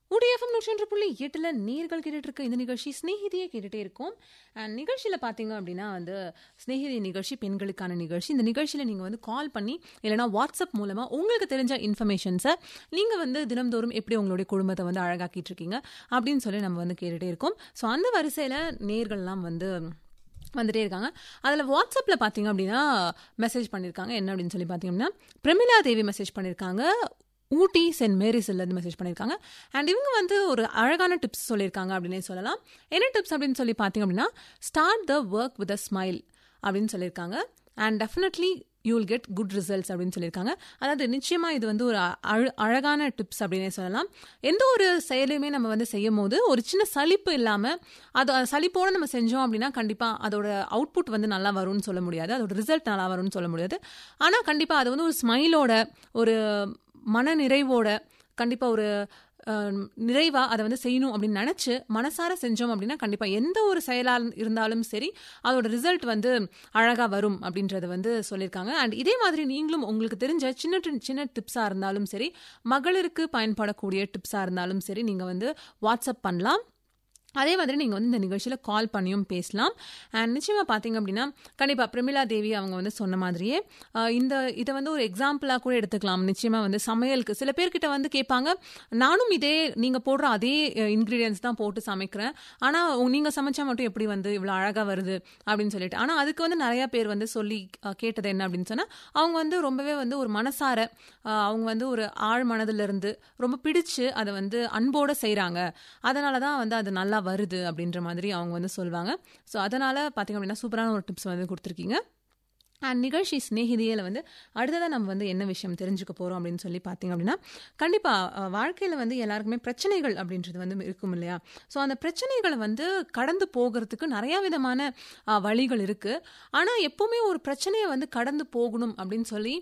உடிஎஃப்எம் நூற்றி புள்ளி எட்டில் நேர்கள் கேட்டுட்டு இருக்க இந்த நிகழ்ச்சி ஸ்நேகிதியை கேட்டுட்டே இருக்கும் அண்ட் நிகழ்ச்சியில் பார்த்தீங்க அப்படின்னா வந்து ஸ்நேகிதி நிகழ்ச்சி பெண்களுக்கான நிகழ்ச்சி இந்த நிகழ்ச்சியில் நீங்கள் வந்து கால் பண்ணி இல்லைனா வாட்ஸ்அப் மூலமாக உங்களுக்கு தெரிஞ்ச இன்ஃபர்மேஷன்ஸை நீங்கள் வந்து தினம்தோறும் எப்படி உங்களுடைய குடும்பத்தை வந்து அழகாக்கிட்டு இருக்கீங்க அப்படின்னு சொல்லி நம்ம வந்து கேட்டுட்டே இருக்கோம் ஸோ அந்த வரிசையில் நேர்கள்லாம் வந்து வந்துட்டே இருக்காங்க அதில் வாட்ஸ்அப்பில் பார்த்தீங்க அப்படின்னா மெசேஜ் பண்ணியிருக்காங்க என்ன அப்படின்னு சொல்லி பார்த்தீங்க அப்படின்னா பிரமிளா தேவி மெசேஜ் பண்ணியிருக்காங்க ஊட்டி சென்ட் மேரிஸ்லேருந்து மெசேஜ் பண்ணியிருக்காங்க அண்ட் இவங்க வந்து ஒரு அழகான டிப்ஸ் சொல்லியிருக்காங்க அப்படின்னே சொல்லலாம் என்ன டிப்ஸ் அப்படின்னு சொல்லி பார்த்தீங்க அப்படின்னா start the work with a smile அப்படின்னு சொல்லியிருக்காங்க and definitely you will get good results அப்படின்னு சொல்லியிருக்காங்க அதாவது நிச்சயமாக இது வந்து ஒரு அழ அழகான டிப்ஸ் அப்படின்னே சொல்லலாம் எந்த ஒரு செயலையுமே நம்ம வந்து செய்யும் போது ஒரு சின்ன சலிப்பு இல்லாமல் அது சலிப்போடு நம்ம செஞ்சோம் அப்படின்னா கண்டிப்பாக அதோட அவுட்புட் வந்து நல்லா வரும்னு சொல்ல முடியாது அதோட ரிசல்ட் நல்லா வரும்னு சொல்ல முடியாது ஆனால் கண்டிப்பாக அது வந்து ஒரு ஸ்மைலோட ஒரு மன நிறைவோட கண்டிப்பாக ஒரு நிறைவாக அதை வந்து செய்யணும் அப்படின்னு நினச்சி மனசார செஞ்சோம் அப்படின்னா கண்டிப்பாக எந்த ஒரு செயலாக இருந்தாலும் சரி அதோட ரிசல்ட் வந்து அழகாக வரும் அப்படின்றத வந்து சொல்லியிருக்காங்க அண்ட் இதே மாதிரி நீங்களும் உங்களுக்கு தெரிஞ்ச சின்ன சின்ன டிப்ஸாக இருந்தாலும் சரி மகளிருக்கு பயன்படக்கூடிய டிப்ஸாக இருந்தாலும் சரி நீங்கள் வந்து வாட்ஸ்அப் பண்ணலாம் அதே மாதிரி நீங்கள் வந்து இந்த நிகழ்ச்சியில் கால் பண்ணியும் பேசலாம் அண்ட் நிச்சயமாக பார்த்தீங்க அப்படின்னா கண்டிப்பாக பிரமிளா தேவி அவங்க வந்து சொன்ன மாதிரியே இந்த இதை வந்து ஒரு எக்ஸாம்பிளாக கூட எடுத்துக்கலாம் நிச்சயமாக வந்து சமையலுக்கு சில பேர்கிட்ட வந்து கேட்பாங்க நானும் இதே நீங்கள் போடுற அதே இன்க்ரீடியன்ஸ் தான் போட்டு சமைக்கிறேன் ஆனால் நீங்கள் சமைச்சா மட்டும் எப்படி வந்து இவ்வளோ அழகாக வருது அப்படின்னு சொல்லிட்டு ஆனால் அதுக்கு வந்து நிறையா பேர் வந்து சொல்லி கேட்டது என்ன அப்படின்னு சொன்னால் அவங்க வந்து ரொம்பவே வந்து ஒரு மனசார அவங்க வந்து ஒரு ஆழ் மனதிலிருந்து ரொம்ப பிடிச்சு அதை வந்து அன்போடு செய்கிறாங்க அதனால தான் வந்து அது நல்லா வருது அப்படின்ற மாதிரி அவங்க வந்து சொல்லுவாங்க ஸோ அதனால் பார்த்திங்க அப்படின்னா சூப்பரான ஒரு டிப்ஸ் வந்து கொடுத்துருக்கீங்க அண்ட் நிகழ்ச்சி ஸ்நேகிதியில் வந்து அடுத்ததாக நம்ம வந்து என்ன விஷயம் தெரிஞ்சுக்க போகிறோம் அப்படின்னு சொல்லி பார்த்தீங்க அப்படின்னா கண்டிப்பாக வாழ்க்கையில் வந்து எல்லாருக்குமே பிரச்சனைகள் அப்படின்றது வந்து இருக்கும் இல்லையா ஸோ அந்த பிரச்சனைகளை வந்து கடந்து போகிறதுக்கு நிறையா விதமான வழிகள் இருக்குது ஆனால் எப்போவுமே ஒரு பிரச்சனையை வந்து கடந்து போகணும் அப்படின்னு சொல்லி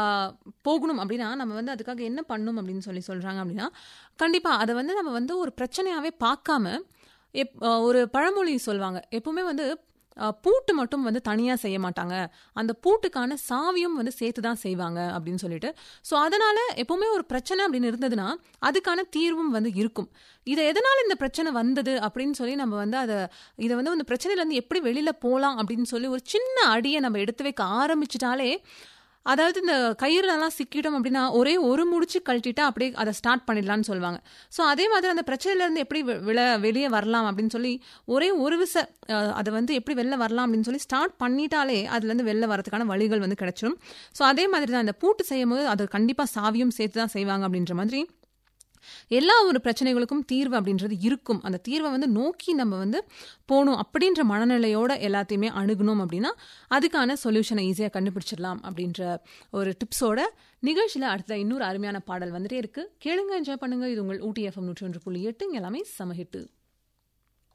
போகணும் அப்படின்னா நம்ம வந்து அதுக்காக என்ன பண்ணணும் அப்படின்னு சொல்லி சொல்கிறாங்க அப்படின்னா கண்டிப்பாக அதை வந்து நம்ம வந்து ஒரு பிரச்சனையாகவே பார்க்காம எப் ஒரு பழமொழி சொல்லுவாங்க எப்பவுமே வந்து பூட்டு மட்டும் வந்து தனியாக செய்ய மாட்டாங்க அந்த பூட்டுக்கான சாவியும் வந்து சேர்த்து தான் செய்வாங்க அப்படின்னு சொல்லிட்டு ஸோ அதனால் எப்போவுமே ஒரு பிரச்சனை அப்படின்னு இருந்ததுன்னா அதுக்கான தீர்வும் வந்து இருக்கும் இதை எதனால் இந்த பிரச்சனை வந்தது அப்படின்னு சொல்லி நம்ம வந்து அதை இதை வந்து அந்த பிரச்சனையிலேருந்து எப்படி வெளியில் போகலாம் அப்படின்னு சொல்லி ஒரு சின்ன அடியை நம்ம எடுத்து வைக்க ஆரம்பிச்சிட்டாலே அதாவது இந்த கயிறுலலாம் சிக்கிட்டோம் அப்படின்னா ஒரே ஒரு முடிச்சு கழட்டிட்டா அப்படியே அதை ஸ்டார்ட் பண்ணிடலாம்னு சொல்லுவாங்க ஸோ அதே மாதிரி அந்த பிரச்சனையிலேருந்து எப்படி விழ வெளியே வரலாம் அப்படின்னு சொல்லி ஒரே ஒரு விச அதை வந்து எப்படி வெளில வரலாம் அப்படின்னு சொல்லி ஸ்டார்ட் பண்ணிட்டாலே அதுலேருந்து வெளில வரதுக்கான வழிகள் வந்து கிடைச்சிடும் ஸோ அதே மாதிரி தான் இந்த பூட்டு செய்யும் போது அது கண்டிப்பாக சாவியும் சேர்த்து தான் செய்வாங்க அப்படின்ற மாதிரி எல்லா ஒரு பிரச்சனைகளுக்கும் தீர்வு அப்படின்றது இருக்கும் அந்த தீர்வை வந்து நோக்கி நம்ம வந்து போகணும் அப்படின்ற மனநிலையோட எல்லாத்தையுமே அணுகணும் அப்படின்னா அதுக்கான சொல்யூஷனை ஈஸியாக கண்டுபிடிச்சிடலாம் அப்படின்ற ஒரு டிப்ஸோட நிகழ்ச்சியில் அடுத்த இன்னொரு அருமையான பாடல் வந்துட்டே இருக்கு கேளுங்க என்ஜாய் பண்ணுங்க இது உங்கள் ஊட்டி எஃப்எம் நூற்றி ஒன்று புள்ளி எட்டு எல்லாமே சமஹிட்டு